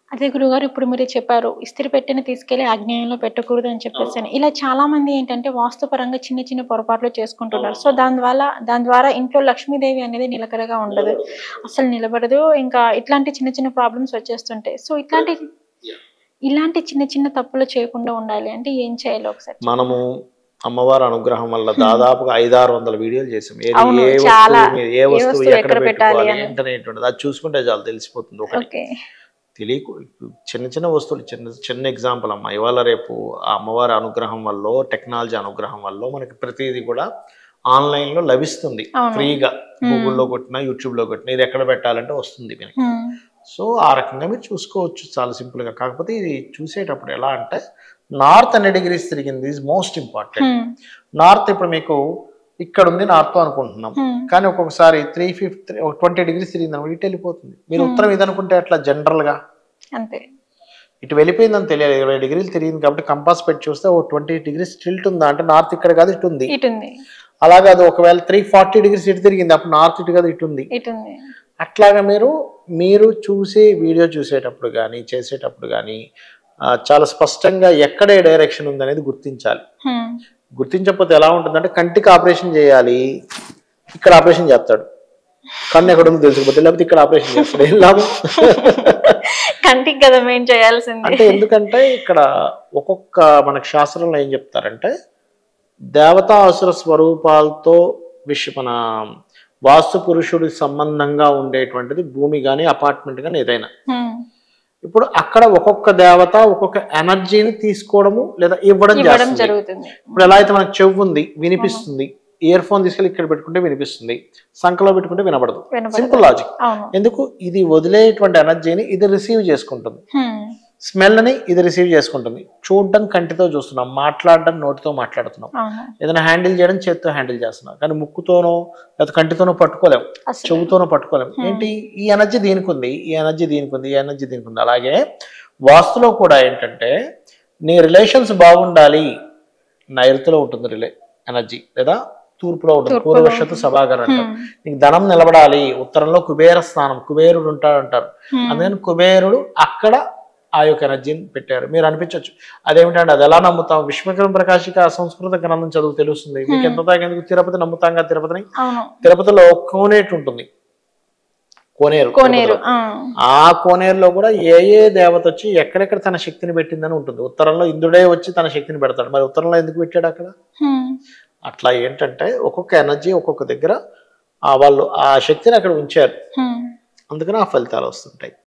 అదే గురుగారు ఇప్పుడు మీరు చెప్పారు ఇస్త్రీ పెట్టిన తీసుకెళ్లి అజ్ఞానంలో పెట్టకూడదు అని చెప్పేసి అని. ఇలా చాలా మంది ఏంటంటే వాస్తుపరంగా చిన్న చిన్న పొరపాట్లు చేసుకుంటున్నారు సో దాని ద్వారా దాని ద్వారా ఇంట్లో లక్ష్మీదేవి అనేది నిలకడగా ఉండదు అసలు నిలబడదు ఇంకా ఇట్లాంటి చిన్న చిన్న ప్రాబ్లమ్స్ వచ్చేస్తుంటాయి సో ఇట్లాంటి ఇలాంటి చిన్న చిన్న తప్పులు చేయకుండా ఉండాలి అంటే ఏం చేయాలి ఒకసారి మనము అమ్మవారి అనుగ్రహం వల్ల దాదాపుగా ఐదారు వందల వీడియోలు చేసాం ఏది అవును, ఏ చాలా. వస్తువు మీద- ఏ వస్తువు వస్తువు ఎక్కడ ఎక్కడ పెట్టాలి పెట్టుకోవాలి అని. ఏంటనేటువంటిది అది చూసుకుంటే చాలు తెలిసిపోతుంది ఒకటి ఓకే తెలియకు చిన్న చిన్న వస్తువులు చిన్న చిన్న ఎగ్జాంపుల్ అమ్మ ఇవాళ రేపు ఆ అమ్మవారి అనుగ్రహం వల్ల టెక్నాలజీ అనుగ్రహం వల్ల మనకి ప్రతిదీ కూడా ఆన్లైన్ లో లభిస్తుంది అవును. ఫ్రీగా గూగుల్లో కొట్టినా యూట్యూబ్ లో కొట్టినా ఇది ఎక్కడ పెట్టాలంటే వస్తుంది మనకి హ్మ్. సో ఆ రకంగా మీరు చూసుకోవచ్చు చాలా సింపుల్ గా కాకపోతే ఇది చూసేటప్పుడు ఎలా అంటే నార్త్ అనే డిగ్రీస్ తిరిగింది is most important hmm. North ఇప్పుడు మీకు ఇక్కడ ఉంది నార్త్ అనుకుంటున్నాం హ్మ్. కానీ ఒక్కొక్కసారి త్రీ ఫిఫ్త్ ట్వంటీ డిగ్రీస్ తిరిగింది అనుకో ఇటు వెళ్ళిపోతుంది మీరు ఉత్తరం ఇది అనుకుంటే అట్లా జనరల్ గా అంతే ఇటు వెళ్ళిపోయిందని తెలియాలి ఇరవై డిగ్రీలు తిరిగింది కాబట్టి కంపాస్ పెట్టి చూస్తే ఓ ట్వంటీ డిగ్రీస్ టిల్ట్ ఉందా అంటే నార్త్ ఇక్కడ కాదు ఇటు ఉంది ఇటుంది అలాగే అది ఒకవేళ త్రీ ఫార్టీ డిగ్రీస్ ఇటు తిరిగింది అప్పుడు నార్త్ ఇటు కాదు ఇటు ఉంది ఇటుంది అట్లాగా మీరు మీరు చూసి వీడియో చూసేటప్పుడు కానీ చేసేటప్పుడు కానీ చాలా స్పష్టంగా ఎక్కడ ఏ డైరెక్షన్ ఉందనేది గుర్తించాలి హ్మ్. గుర్తించకపోతే ఎలా ఉంటుందంటే కంటికి ఆపరేషన్ చేయాలి ఇక్కడ ఆపరేషన్ చేస్తాడు కన్ను ఎక్కడ ఉందో తెలుసుకోకపోతే లేకపోతే ఇక్కడ ఆపరేషన్ చేస్తాడు ఏం లాభం కంటికి కదా మెయిన్ చేయాల్సింది అంటే ఎందుకంటే ఇక్కడ ఒక్కొక్క మనకు శాస్త్రంలో ఏం చెప్తారంటే దేవతా అసుర స్వరూపాలతో విష మన వాస్తు పురుషుడి సంబంధంగా ఉండేటువంటిది భూమి కానీ అపార్ట్మెంట్ కానీ ఏదైనా హ్మ్. ఇప్పుడు అక్కడ ఒక్కొక్క దేవత ఒక్కొక్క ఎనర్జీని తీసుకోవడము లేదా ఇవ్వడం ఇవ్వడం చేస్తుంది జరుగుతుంది ఇప్పుడు ఎలా అయితే మనకు చెవు ఉంది వినిపిస్తుంది ఇయర్ ఫోన్ తీసుకెళ్ళి ఇక్కడ పెట్టుకుంటే వినిపిస్తుంది సంకలో పెట్టుకుంటే వినపడదు వినపడదు. సింపుల్ లాజిక్ అవును ఎందుకు ఇది వదిలేటువంటి ఎనర్జీని ఇది రిసీవ్ చేసుకుంటుంది హ్మ్. స్మెల్ని ఇది రిసీవ్ చేసుకుంటుంది చూడడం కంటితో చూస్తున్నాం మాట్లాడడం నోటితో మాట్లాడుతున్నాం అవును ఏదైనా హ్యాండిల్ చేయడం చేత్తో హ్యాండిల్ చేస్తున్నాం కానీ ముక్కుతోనో లేదా కంటితోనో పట్టుకోలేం అసలు చెవుతోనో పట్టుకోలేం ఏంటి ఈ ఎనర్జీ దీనికి ఉంది ఈ ఎనర్జీ దీనికి ఉంది ఈ ఎనర్జీ దీనికి ఉంది అలాగే వాస్తులో కూడా ఏంటంటే నీ రిలేషన్స్ బాగుండాలి నైరుతిలో ఉంటుంది రిలే ఎనర్జీ లేదా తూర్పులో ఉంటుంది తూర్పులో పూర్వశత్తు సభాగర్ అంటారు హ్మ్. నీకు ధనం నిలబడాలి ఉత్తరంలో కుబేర స్థానం కుబేరుడు ఉంటాడు అంటారు హ్మ్. అందుకని కుబేరుడు అక్కడ ఆ యొక్క ఎనర్జీని పెట్టారు మీరు అనిపించవచ్చు అదేమిటంటే అది ఎలా నమ్ముతాం విశ్వకరం ప్రకాశిక సంస్కృత గ్రంథం చదువు తెలుస్తుంది మీకు ఎంత తాగేందుకు తిరుపతి నమ్ముతాం కదా తిరుపతిని అవును తిరుపతిలో కోనేటి ఉంటుంది కోనేరు కోనేరు తిరుపతిలో. ఆ. ఆ కోనేరులో కూడా ఏ ఏ దేవత వచ్చి ఎక్కడెక్కడ తన శక్తిని పెట్టిందని ఉంటుంది ఉత్తరంలో ఇంద్రుడే వచ్చి తన శక్తిని పెడతాడు మరి ఉత్తరంలో ఎందుకు పెట్టాడు అక్కడ హ్మ్. అట్లా ఏంటంటే ఒక్కొక్క ఎనర్జీ ఒక్కొక్క దగ్గర ఆ వాళ్ళు ఆ శక్తిని అక్కడ ఉంచారు హ్మ్. అందుకని ఆ ఫలితాలు వస్తుంటాయి